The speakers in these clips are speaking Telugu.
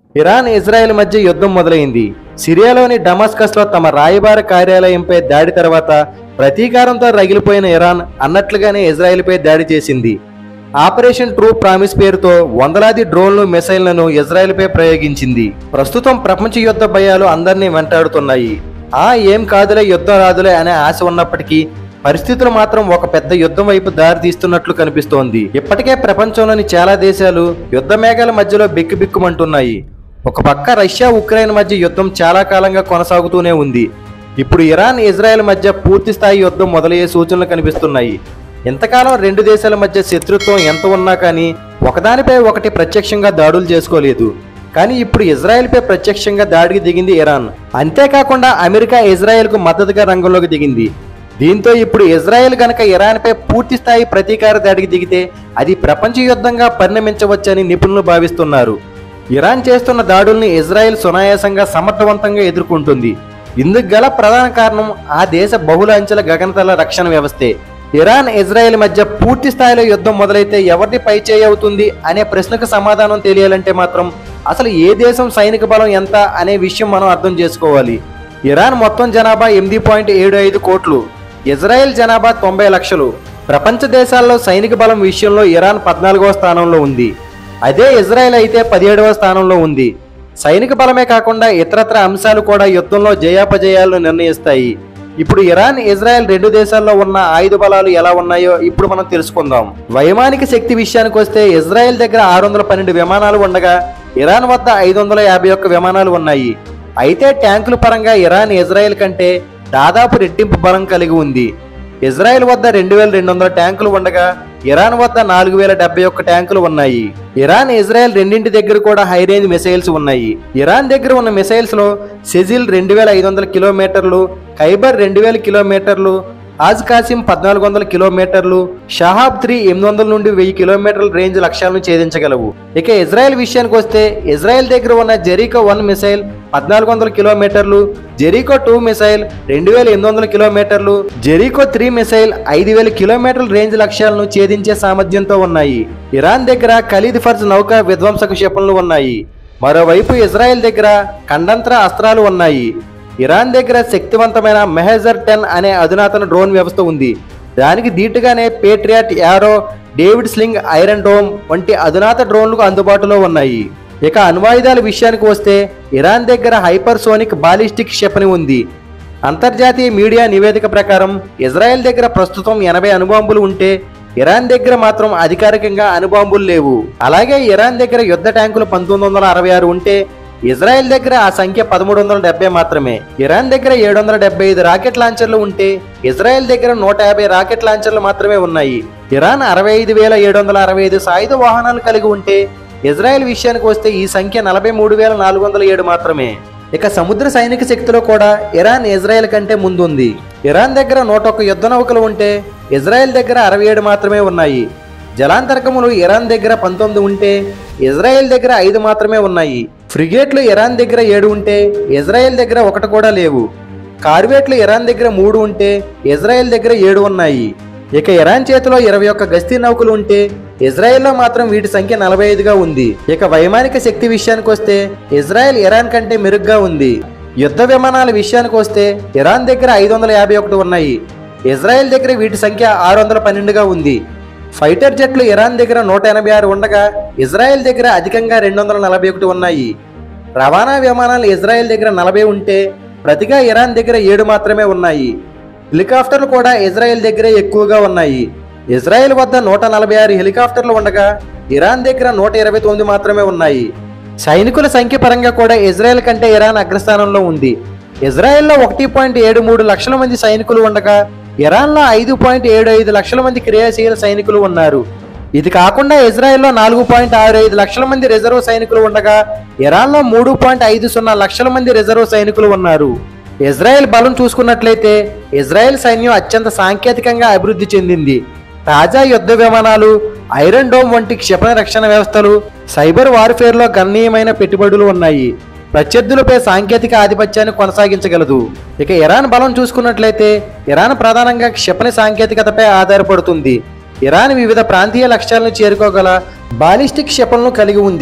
ఇరాన్ ఇజ్రాయెల్ మధ్య యుద్ధం మొదలైంది సిరియాలోని డమాస్కస్లో తమ రాయబార కార్యాలయంపై దాడి తర్వాత ప్రతీకారంతో రగిలిపోయిన ఇరాన్ అన్నట్లుగానే ఇజ్రాయెల్పై దాడి చేసింది ఆపరేషన్ ట్రూ ప్రామిస్ పేరుతో వందలాది డ్రోన్లు మిసైళ్లను ఇజ్రాయెల్పై ప్రయోగించింది ప్రస్తుతం ప్రపంచ యుద్ధ భయాలు అందరినీ వెంటాడుతున్నాయి ఆ ఏం కాదులే యుద్ధం రాదులే అనే ఆశ ఉన్నప్పటికీ పరిస్థితులు మాత్రం ఒక పెద్ద యుద్ధం వైపు దారి తీస్తున్నట్లు కనిపిస్తోంది ఇప్పటికే ప్రపంచంలోని చాలా దేశాలు యుద్ధ మేఘాల మధ్యలో బిక్కుబిక్కుమంటున్నాయి ఒక పక్క రష్యా ఉక్రెయిన్ మధ్య యుద్ధం చాలా కాలంగా కొనసాగుతూనే ఉంది ఇప్పుడు ఇరాన్ ఇజ్రాయెల్ మధ్య పూర్తి స్థాయి యుద్ధం మొదలయ్యే సూచనలు కనిపిస్తున్నాయి ఇంతకాలం రెండు దేశాల మధ్య శత్రుత్వం ఎంత ఉన్నా కానీ ఒకదానిపై ఒకటి ప్రత్యక్షంగా దాడులు చేసుకోలేదు కానీ ఇప్పుడు ఇజ్రాయెల్పై ప్రత్యక్షంగా దాడికి దిగింది ఇరాన్ అంతేకాకుండా అమెరికా ఇజ్రాయెల్కు మద్దతుగా రంగంలోకి దిగింది దీంతో ఇప్పుడు ఇజ్రాయెల్ గనక ఇరాన్పై పూర్తి స్థాయి ప్రతీకార దాడికి దిగితే అది ప్రపంచ యుద్ధంగా పరిణమించవచ్చని నిపుణులు భావిస్తున్నారు ఇరాన్ చేస్తున్న దాడుల్ని ఇజ్రాయెల్ సునాయాసంగా సమర్థవంతంగా ఎదుర్కొంటుంది ఇందుకు గల ప్రధాన కారణం ఆ దేశ బహుళ అంచెల గగనతల రక్షణ వ్యవస్థే ఇరాన్ ఇజ్రాయెల్ మధ్య పూర్తి స్థాయిలో యుద్ధం మొదలైతే ఎవరిది పై చేయి అవుతుంది అనే ప్రశ్నకు సమాధానం తెలియాలంటే మాత్రం అసలు ఏ దేశం సైనిక బలం ఎంత అనే విషయం మనం అర్థం చేసుకోవాలి ఇరాన్ మొత్తం జనాభా ఎనిమిది పాయింట్ ఏడు ఐదు కోట్లు ఇజ్రాయెల్ జనాభా తొంభై లక్షలు ప్రపంచ దేశాల్లో సైనిక బలం విషయంలో ఇరాన్ పద్నాలుగవ స్థానంలో ఉంది అదే ఇజ్రాయెల్ అయితే పదిహేడవ స్థానంలో ఉంది సైనిక బలమే కాకుండా ఇతరత్ర అంశాలు కూడా యుద్ధంలో జయాపజయాలను నిర్ణయిస్తాయి ఇప్పుడు ఇరాన్ ఇజ్రాయెల్ రెండు దేశాల్లో ఉన్న ఆయుధ బలాలు ఎలా ఉన్నాయో ఇప్పుడు మనం తెలుసుకుందాం వైమానిక శక్తి విషయానికి వస్తే ఇజ్రాయెల్ దగ్గర ఆరు వందల పన్నెండు విమానాలు ఉండగా ఇరాన్ వద్ద ఐదు వందల యాభై ఒక్క విమానాలు ఉన్నాయి అయితే ట్యాంకుల పరంగా ఇరాన్ ఇజ్రాయెల్ కంటే దాదాపు రెట్టింపు బలం కలిగి ఉంది ఇజ్రాయెల్ వద్ద రెండు వేల రెండు వందల ట్యాంకులు ఉండగా ఇరాన్ వద్ద నాలుగు వేల డెబ్బై ఒక్క ట్యాంకులు ఉన్నాయి ఇరాన్ ఇజ్రాయెల్ రెండింటి దగ్గర కూడా హై రేంజ్ మిసైల్స్ ఉన్నాయి ఇరాన్ దగ్గర ఉన్న మిసైల్స్ లో సెజిల్ రెండు వేల ఐదు వందల కిలోమీటర్లు ఖైబర్ రెండు వేల కిలోమీటర్లు ఆజ్ కాసిం పద్నాలుగు వందల కిలోమీటర్లు షహాబ్ త్రీ ఎనిమిది వందల నుండి వెయ్యి కిలోమీటర్ల రేంజ్ లక్ష్యాలను ఛేదించగలవు ఇక ఇజ్రాయెల్ విషయానికి వస్తే ఇజ్రాయెల్ దగ్గర ఉన్న జెరీకో వన్ మిసైల్ పద్నాలుగు వందల కిలోమీటర్లు జెరీకో టూ మిసైల్ రెండు వేల ఎనిమిది వందల కిలోమీటర్లు జెరీకో త్రీ మిసైల్ ఐదు వేల కిలోమీటర్ల రేంజ్ లక్ష్యాలను ఛేదించే సామర్థ్యంతో ఉన్నాయి ఇరాన్ దగ్గర ఖలీద్ ఫర్జ్ నౌక విధ్వంసక క్షిపణులు ఉన్నాయి మరోవైపు ఇజ్రాయెల్ దగ్గర ఖండంతర అస్త్రాలు ఉన్నాయి ఇరాన్ దగ్గర శక్తివంతమైన మెహజర్ టెన్ అనే అధునాతన డ్రోన్ వ్యవస్థ ఉంది దానికి దీటుగానే Patriot Arrow David Sling Iron Dome వంటి అధునాత డ్రోన్లు అందుబాటులో ఉన్నాయి ఇక అణ్వాయుధాల విషయానికి వస్తే ఇరాన్ దగ్గర హైపర్సోనిక్ బాలిస్టిక్ క్షిపణి ఉంది అంతర్జాతీయ మీడియా నివేదిక ప్రకారం ఇజ్రాయెల్ దగ్గర ప్రస్తుతం ఎనభై అణుబాంబులు ఉంటే ఇరాన్ దగ్గర మాత్రం అధికారికంగా అణుబాంబులు లేవు అలాగే ఇరాన్ దగ్గర యుద్ధ ట్యాంకులు పంతొమ్మిది వందల అరవై ఆరు ఉంటే ఇజ్రాయెల్ దగ్గర ఆ సంఖ్య పదమూడు వందల డెబ్బై మాత్రమే ఇరాన్ దగ్గర ఏడు వందల డెబ్బై ఐదు రాకెట్ లాంచర్లు ఉంటే ఇజ్రాయెల్ దగ్గర నూట యాభై రాకెట్ లాంచర్లు మాత్రమే ఉన్నాయి ఇరాన్ అరవై ఐదు వేల ఏడు వందల అరవై ఐదు సాయుధ వాహనాలు కలిగి ఉంటే ఇజ్రాయెల్ విషయానికి వస్తే ఈ సంఖ్య నలభై మూడు వేల నాలుగు వందల ఏడు మాత్రమే ఇక సముద్ర సైనిక శక్తిలో కూడా ఇరాన్ ఇజ్రాయెల్ కంటే ముందుంది ఇరాన్ దగ్గర నూట ఒక్క యుద్ధ నౌకలు ఉంటే ఇజ్రాయెల్ దగ్గర అరవై ఏడు మాత్రమే ఉన్నాయి జలాంతర్కములు ఇరాన్ దగ్గర పంతొమ్మిది ఉంటే ఇజ్రాయెల్ దగ్గర ఐదు మాత్రమే ఉన్నాయి ఫ్రిగేట్లు ఇరాన్ దగ్గర ఏడు ఉంటే ఇజ్రాయెల్ దగ్గర ఒకటి కూడా లేవు కార్వేట్లు ఇరాన్ దగ్గర మూడు ఉంటే ఇజ్రాయెల్ దగ్గర ఏడు ఉన్నాయి ఇక ఇరాన్ చేతిలో ఇరవై ఒక్క గస్తీ నౌకలు ఉంటే ఇజ్రాయెల్లో మాత్రం వీటి సంఖ్య నలభై ఐదుగా ఉంది ఇక వైమానిక శక్తి విషయానికి వస్తే ఇజ్రాయెల్ ఇరాన్ కంటే మెరుగ్గా ఉంది యుద్ధ విమానాల విషయానికి వస్తే ఇరాన్ దగ్గర ఐదు వందల యాభై ఒకటి ఉన్నాయి ఇజ్రాయెల్ దగ్గర వీటి సంఖ్య ఆరు వందల పన్నెండుగా ఉంది ఫైటర్ జట్లు ఇరాన్ దగ్గర నూట ఎనభై ఆరు ఉండగా ఇజ్రాయెల్ దగ్గర అధికంగా రెండు వందల నలభై ఒకటి ఉన్నాయి రవాణా విమానాలు ఇజ్రాయెల్ దగ్గర నలభై ఉంటే ప్రతిగా ఇరాన్ దగ్గర ఏడు మాత్రమే ఉన్నాయి హెలికాప్టర్లు కూడా ఇజ్రాయెల్ దగ్గరే ఎక్కువగా ఉన్నాయి ఇజ్రాయెల్ వద్ద నూట నలభై ఆరు హెలికాప్టర్లు ఉండగా ఇరాన్ దగ్గర నూట ఇరవై తొమ్మిది మాత్రమే ఉన్నాయి సైనికుల సంఖ్య పరంగా కూడా ఇజ్రాయెల్ కంటే ఇరాన్ అగ్రస్థానంలో ఉంది ఇజ్రాయెల్లో ఒకటి పాయింట్ ఏడు మూడు లక్షల మంది సైనికులు ఉండగా ఇరాన్లో ఐదు పాయింట్ ఏడు ఐదు లక్షల మంది క్రియాశీల సైనికులు ఉన్నారు ఇది కాకుండా ఇజ్రాయెల్లో నాలుగు పాయింట్ ఆరు ఐదు లక్షల మంది రిజర్వ్ సైనికులు ఉండగా ఇరాన్లో మూడు పాయింట్ ఐదు సున్నా లక్షల మంది రిజర్వ్ సైనికులు ఉన్నారు ఇజ్రాయెల్ బలం చూసుకున్నట్లయితే ఇజ్రాయెల్ సైన్యం అత్యంత సాంకేతికంగా అభివృద్ధి చెందింది తాజా యుద్ధ విమానాలు ఐరన్ డోమ్ వంటి క్షిపణి రక్షణ వ్యవస్థలు సైబర్ వార్ఫేర్లో గణనీయమైన పెట్టుబడులు ఉన్నాయి ప్రత్యర్థులపై సాంకేతిక ఆధిపత్యాన్ని కొనసాగించగలదు ఇక ఇరాన్ బలం చూసుకున్నట్లయితే ఇరాన్ ప్రధానంగా క్షిపణి సాంకేతికతపై ఆధారపడుతుంది ఇరాన్ వివిధ ప్రాంతీయ లక్ష్యాలను చేరుకోగల బాలిస్టిక్ క్షిపణులను కలిగి ఉంది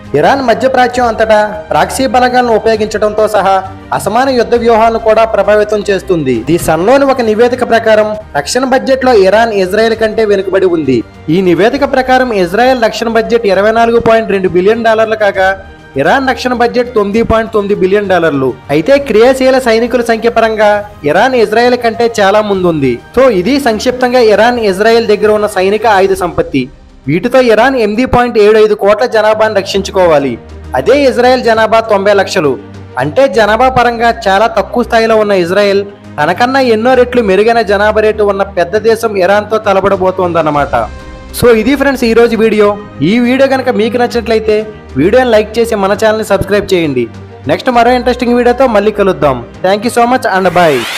ఇరాన్ మధ్యప్రాచ్యం అంతటా ప్రాక్సీ బలగాలను ఉపయోగించడంతో సహా అసమాన యుద్ధ వ్యూహాలను కూడా ప్రభావితం చేస్తుంది ది సన్లోని ఒక నివేదిక ప్రకారం రక్షణ బడ్జెట్ లో ఇరాన్ ఇజ్రాయెల్ కంటే వెనుకబడి ఉంది ఈ నివేదిక ప్రకారం ఇజ్రాయెల్ రక్షణ బడ్జెట్ ఇరవై నాలుగు పాయింట్ రెండు బిలియన్ డాలర్లు కాగా ఇరాన్ రక్షణ బడ్జెట్ తొమ్మిది పాయింట్ తొమ్మిది బిలియన్ డాలర్లు అయితే క్రియాశీల సైనికుల సంఖ్య పరంగా ఇరాన్ ఇజ్రాయెల్ కంటే చాలా ముందుంది సో ఇది సంక్షిప్తంగా ఇరాన్ ఇజ్రాయెల్ దగ్గర ఉన్న సైనిక ఆయుధ సంపత్తి వీటితో ఇరాన్ ఎనిమిది పాయింట్ ఏడు ఐదు కోట్ల జనాభాను రక్షించుకోవాలి అదే ఇజ్రాయెల్ జనాభా తొంభై లక్షలు అంటే జనాభా పరంగా చాలా తక్కువ స్థాయిలో ఉన్న ఇజ్రాయెల్ తనకన్నా ఎన్నో రెట్లు మెరుగైన జనాభా రేటు ఉన్న పెద్ద దేశం ఇరాన్తో తలబడబోతోందన్నమాట సో ఇది ఫ్రెండ్స్ ఈ రోజు వీడియో ఈ వీడియో కనుక మీకు నచ్చినట్లయితే వీడియోని లైక్ చేసి మన ఛానల్ని సబ్స్క్రైబ్ చేయండి నెక్స్ట్ మరో ఇంట్రెస్టింగ్ వీడియోతో మళ్ళీ కలుద్దాం thank you so much and bye